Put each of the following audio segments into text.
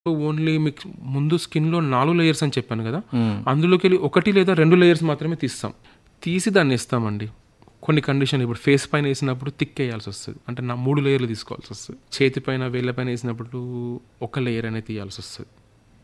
Only మీకు ముందు స్కిన్లో నాలుగు లేయర్స్ అని చెప్పాను కదా అందులోకి వెళ్ళి ఒకటి లేదా రెండు లేయర్స్ మాత్రమే తీస్తాం తీసి దాన్ని ఇస్తామండి కొన్ని కండిషన్ ఇప్పుడు ఫేస్ పైన వేసినప్పుడు థిక్ వేయాల్సి వస్తుంది అంటే నా మూడు లేయర్లు తీసుకోవాల్సి వస్తుంది చేతి పైన వేళ్ళ పైన వేసినప్పుడు ఒక లేయర్ అనేది తీయాల్సి వస్తుంది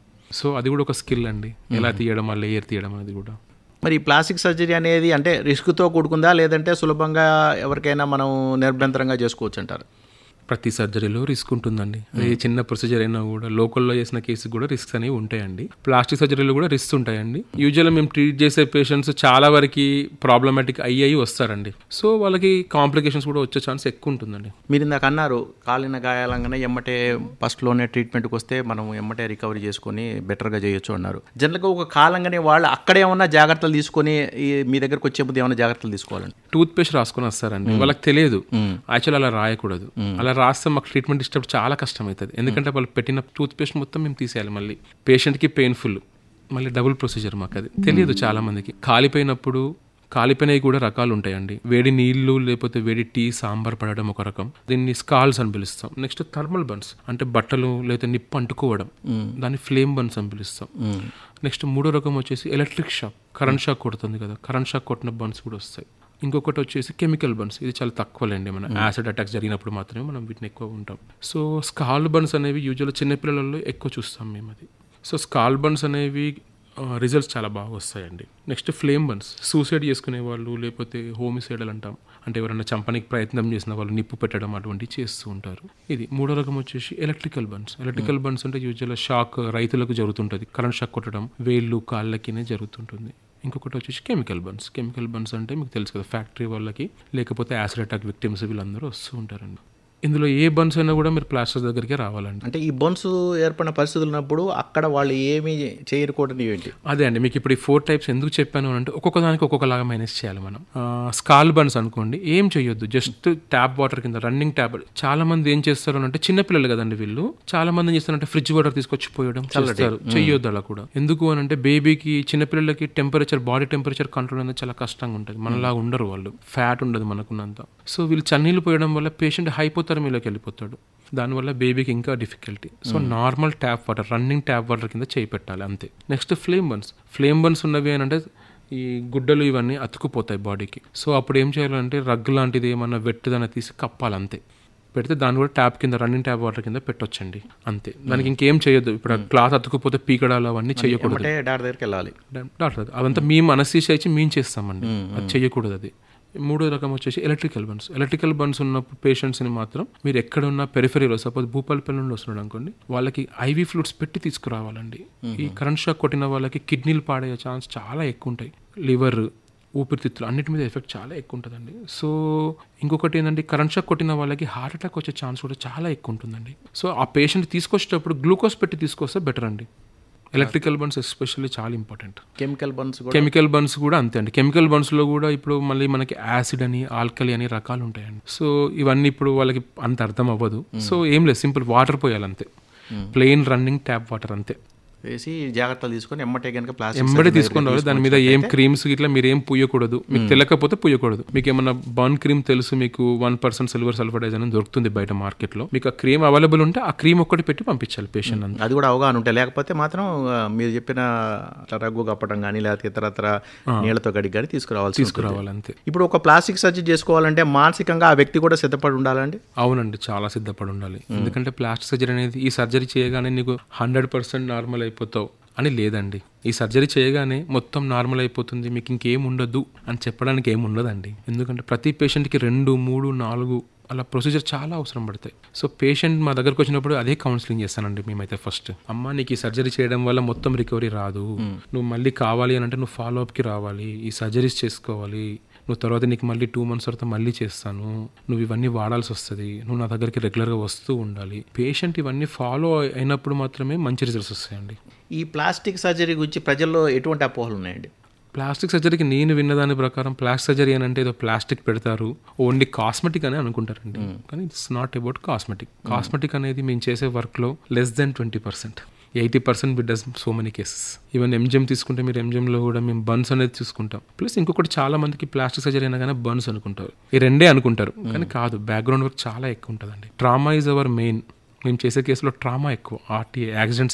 సో అది కూడా ఒక స్కిల్ అండి ఎలా తీయడం ఆ లేయర్ తీయడం అనేది కూడా మరి ఈ ప్లాస్టిక్ సర్జరీ అనేది అంటే రిస్క్తో కూడుకుందా లేదంటే సులభంగా ఎవరికైనా మనం నిర్భ్యంతరంగా చేసుకోవచ్చు అంటారు ప్రతి సర్జరీలో రిస్క్ ఉంటుందండి అది చిన్న ప్రొసీజర్ అయినా కూడా లోకల్లో చేసిన కేసు కూడా రిస్క్స్ అనేవి ఉంటాయండి ప్లాస్టిక్ సర్జరీలో కూడా రిస్క్ ఉంటాయండి యూజువల్గా మేము ట్రీట్ చేసే పేషెంట్స్ చాలా వరకు ప్రాబ్లమాటిక్ అయ్యి వస్తారండి సో వాళ్ళకి కాంప్లికేషన్స్ కూడా వచ్చే ఛాన్స్ ఎక్కువ ఉంటుందండి మీరు ఇందాక అన్నారు కాలిన గాయాలంగానే ఎమ్మటే ఫస్ట్లోనే ట్రీట్మెంట్కి వస్తే మనం ఎమ్మటే రికవరీ చేసుకొని బెటర్గా చేయొచ్చు అన్నారు జనరల్గా ఒక కాలంగానే వాళ్ళు అక్కడే ఏమన్నా జాగ్రత్తలు తీసుకొని ఈ మీ దగ్గరకు వచ్చే ముందు ఏమైనా జాగ్రత్తలు తీసుకోవాలండి టూత్ పేస్ట్ రాసుకొని వస్తారండి వాళ్ళకి తెలియదు యాక్చువల్ అలా రాయకూడదు అలా రాస్తే మాకు ట్రీట్మెంట్ ఇష్టప్పుడు చాలా కష్టం అవుతుంది ఎందుకంటే వాళ్ళు పెట్టిన టూత్ పేస్ట్ మొత్తం మేము తీసేయాలి మళ్ళీ పేషెంట్కి పెయిన్ఫుల్ మళ్ళీ డబుల్ ప్రొసీజర్ మాకు అది తెలియదు చాలా మందికి కాలిపోయినప్పుడు కాలిపోయినవి కూడా రకాలు ఉంటాయండి వేడి నీళ్లు లేకపోతే వేడి టీ సాంబార్ పడడం ఒక రకం దీన్ని స్కాల్స్ అని పిలుస్తాం నెక్స్ట్ థర్మల్ బన్స్ అంటే బట్టలు లేకపోతే నిప్పు అంటుకోవడం దాన్ని ఫ్లేమ్ బన్స్ అని పిలుస్తాం నెక్స్ట్ మూడో రకం వచ్చేసి ఎలక్ట్రిక్ షాక్ కరెంట్ షాక్ కొడుతుంది కదా కరెంట్ షాక్ కొట్టిన బన్స్ కూడా వస్తాయి ఇంకొకటి వచ్చేసి కెమికల్ బన్స్ ఇది చాలా తక్కువలేండి మన యాసిడ్ అటాక్స్ జరిగినప్పుడు మాత్రమే మనం వీటిని ఎక్కువ ఉంటాం సో స్కాల్ బన్స్ అనేవి యూజువల్ చిన్నపిల్లలలో ఎక్కువ చూస్తాం మేము అది సో స్కాల్ బన్స్ అనేవి రిజల్ట్స్ చాలా బాగా వస్తాయండి నెక్స్ట్ ఫ్లేమ్ బన్స్ సూసైడ్ చేసుకునే వాళ్ళు లేకపోతే హోమిసైడల్ అంటాం అంటే ఎవరైనా చంపనికి ప్రయత్నం చేసిన వాళ్ళు నిప్పు పెట్టడం అటువంటివి చేస్తూ ఉంటారు ఇది మూడో రకం వచ్చేసి ఎలక్ట్రికల్ బన్స్ ఎలక్ట్రికల్ బన్స్ అంటే యూజువల్ షాక్ రైతులకు జరుగుతుంటుంది కరెంట్ షాక్ కొట్టడం వేళ్ళు కాళ్ళకినే జరుగుతుంటుంది ఇంకొకటి వచ్చేసి కెమికల్ బన్స్ కెమికల్ బన్స్ అంటే మీకు తెలుసు కదా ఫ్యాక్టరీ వాళ్ళకి లేకపోతే యాసిడ్ అటాక్ విక్టిమ్స్ వీళ్ళందరూ వస్తూ ఉంటారండి ఇందులో ఏ బన్స్ అయినా కూడా మీరు ప్లాస్టర్ దగ్గరికి రావాలండి అంటే ఈ బొన్స్ ఏర్పడిన పరిస్థితులు ఉన్నప్పుడు అక్కడ వాళ్ళు ఏమీ చేయకూడదు ఏంటి అదే అండి మీకు ఇప్పుడు ఈ ఫోర్ టైప్స్ ఎందుకు చెప్పాను అని అంటే ఒక్కొక్క దానికి ఒక్కొక్కలాగా మేనేజ్ చేయాలి మనం స్కాల్ బన్స్ అనుకోండి ఏం చేయొద్దు జస్ట్ ట్యాప్ వాటర్ కింద రన్నింగ్ ట్యాప్ చాలా మంది ఏం చేస్తారు అంటే చిన్నపిల్లలు కదండి వీళ్ళు చాలా మంది ఏం చేస్తారంటే ఫ్రిడ్జ్ వాటర్ తీసుకొచ్చి పోయడం చేస్తారు చెయ్యొద్దు అలా కూడా ఎందుకు అని అంటే బేబీకి చిన్నపిల్లలకి టెంపరేచర్ బాడీ టెంపరేచర్ కంట్రోల్ అనేది చాలా కష్టంగా ఉంటుంది మనలా ఉండరు వాళ్ళు ఫ్యాట్ ఉండదు మనకున్నంత సో వీళ్ళు చన్నీళ్ళు పోయడం వల్ల పేషెంట్ హైపోథర్మీలోకి వెళ్ళిపోతాడు దానివల్ల బేబీకి ఇంకా difficulty so normal tap water running tap water కింద చేయి పెట్టాలి అంతే next flame burns flame burns ఉన్నవి అని అంటే ఈ గుడ్డలు ఇవన్నీ అతుకుపోతాయి బాడీకి సో అప్పుడు ఏం చేయాలంటే రగ్ లాంటిది ఏమన్నా వెట్టుదన తీసి కప్పాలి అంతే పెడితే దాన్ని కూడా ట్యాప్ కింద రన్నింగ్ ట్యాప్ వాటర్ కింద పెట్టొచ్చండి అంతే దానికి ఇంకేం చేయొద్దు ఇప్పుడు ఆ క్లాత్ అతుకుపోతే పీకడాలు అవన్నీ చేయకూడదు అంటే డాక్టర్ దగ్గరికి వెళ్ళాలి డాక్టర్ అదంతా మేము అనస్థీషియా ఇచ్చి మేము చేస్తామండి అది చేయకూడదు అది మూడో రకం వచ్చేసి ఎలక్ట్రికల్ బన్స్ ఎలక్ట్రికల్ బన్స్ ఉన్న పేషెంట్స్ని మాత్రం మీరు ఎక్కడ ఉన్న పెరిఫరీలో సపోజ్ భూపాలపల్లి నుండి వస్తున్నాడు అనుకోండి వాళ్ళకి ఐవీ ఫ్లూట్స్ పెట్టి తీసుకురావాలండి ఈ కరెంట్ షాక్ కొట్టిన వాళ్ళకి కిడ్నీలు పాడయ్యే ఛాన్స్ చాలా ఎక్కువ ఉంటాయి లివర్ ఊపిరితిత్తులు అన్నిటి మీద ఎఫెక్ట్ చాలా ఎక్కువ ఉంటుందండి సో ఇంకొకటి ఏంటంటే కరెంట్ షాక్ కొట్టిన వాళ్ళకి హార్ట్ అటాక్ వచ్చే ఛాన్స్ కూడా చాలా ఎక్కువ ఉంటుందండి సో ఆ పేషెంట్ తీసుకొచ్చేటప్పుడు గ్లూకోజ్ పెట్టి తీసుకొస్తే బెటర్ అండి ఎలక్ట్రికల్ బన్స్ ఎస్పెషల్లీ చాలా ఇంపార్టెంట్ కెమికల్ బన్స్ కూడా కెమికల్ బన్స్ కూడా అంతే అండి కెమికల్ బన్స్ లో కూడా ఇప్పుడు మళ్ళీ మనకి యాసిడ్ అని ఆల్కలి అని రకాలు ఉంటాయండి సో ఇవన్నీ ఇప్పుడు వాళ్ళకి అంత అర్థం అవ్వదు సో ఏం లేదు సింపుల్ వాటర్ పోయాలి అంతే ప్లెయిన్ రన్నింగ్ ట్యాప్ వాటర్ అంతే వేసి జాగ్రత్తలు తీసుకొని ఎమ్మటే కనుక ప్లాస్టిక్ ఎంబడి తీసుకొని రావాలి దాని మీద ఏం క్రీమ్స్ ఇట్లా మీరు ఏం పూయకూడదు మీకు తెలియకపోతే పూయకూడదు మీకు ఏమన్నా బర్న్ క్రీమ్ తెలుసు మీకు వన్ పర్సెంట్ సిల్వర్ సల్ఫడైజ్ అని దొరుకుతుంది బయట మార్కెట్ లో మీకు ఆ క్రీమ్ అవైలబుల్ ఉంటే ఆ క్రీమ్ ఒక్కటి పెట్టి పంపించాలి పేషెంట్ అంతా అది కూడా అవగాహన ఉంటాయి లేకపోతే మాత్రం ఆ, మీరు చెప్పిన అట్లా రగ్గు కప్పడం కానీ లేకపోతే ఇతరత్ర నీళ్లతో గడికి కానీ తీసుకురావాల్సి ఉంటుంది. తీసుకురావాలి అంతే ఇప్పుడు ఒక ప్లాస్టిక్ సర్జరీ చేసుకోవాలంటే మానసికంగా ఆ వ్యక్తి కూడా సిద్ధపడి ఉండాలండి అవునండి చాలా సిద్ధపడి ఉండాలి ఎందుకంటే ప్లాస్టిక్ సర్జరీ అనేది ఈ సర్జరీ చేయగానే నీకు హండ్రెడ్ పర్సెంట్ నార్మల్ అయిపోతావు అని లేదండి ఈ సర్జరీ చేయగానే మొత్తం నార్మల్ అయిపోతుంది మీకు ఇంకేం ఉండదు అని చెప్పడానికి ఏం ఉండదండి ఎందుకంటే ప్రతి పేషెంట్కి రెండు మూడు నాలుగు అలా ప్రొసీజర్ చాలా అవసరం పడతాయి సో పేషెంట్ మా దగ్గరకు వచ్చినప్పుడు అదే కౌన్సిలింగ్ చేస్తానండి మేమైతే ఫస్ట్ అమ్మ నీకు ఈ సర్జరీ చేయడం వల్ల మొత్తం రికవరీ రాదు నువ్వు మళ్ళీ కావాలి అని అంటే నువ్వు ఫాలో అప్కి రావాలి ఈ సర్జరీస్ చేసుకోవాలి నువ్వు తర్వాత నీకు మళ్ళీ టూ మంత్స్ తర్వాత మళ్ళీ చేస్తాను నువ్వు ఇవన్నీ వాడాల్సి వస్తుంది నువ్వు నా దగ్గరికి రెగ్యులర్గా వస్తూ ఉండాలి పేషెంట్ ఇవన్నీ ఫాలో అయినప్పుడు మాత్రమే మంచి రిజల్ట్స్ వస్తాయండి ఈ ప్లాస్టిక్ సర్జరీ గురించి ప్రజల్లో ఎటువంటి అపోహలు ఉన్నాయండి ప్లాస్టిక్ సర్జరీకి నేను విన్న దాని ప్రకారం ప్లాస్టిక్ సర్జరీ అని అంటే ఏదో ప్లాస్టిక్ పెడతారు ఓన్లీ కాస్మెటిక్ అని అనుకుంటారండి కానీ it's not about cosmetic cosmetic అనేది మేము చేసే వర్క్లో less than twenty percent eighty percent but does so many cases even MGM తీసుకుంటే మీరు ఎంజిఎంలో కూడా మేము బన్స్ అనేది తీసుకుంటాం ప్లస్ ఇంకొకటి చాలా మందికి ప్లాస్టిక్ సర్జరీ అయినా కానీ బన్స్ అనుకుంటారు ఈ రెండే అనుకుంటారు కానీ కాదు బ్యాక్గ్రౌండ్ వర్క్ చాలా ఎక్కువ ఉంటుందండి ట్రామా ఈజ్ అవర్ మెయిన్ మేము చేసే కేసులో ట్రామా ఎక్కువ ఆర్టీ యాక్సిడెంట్స్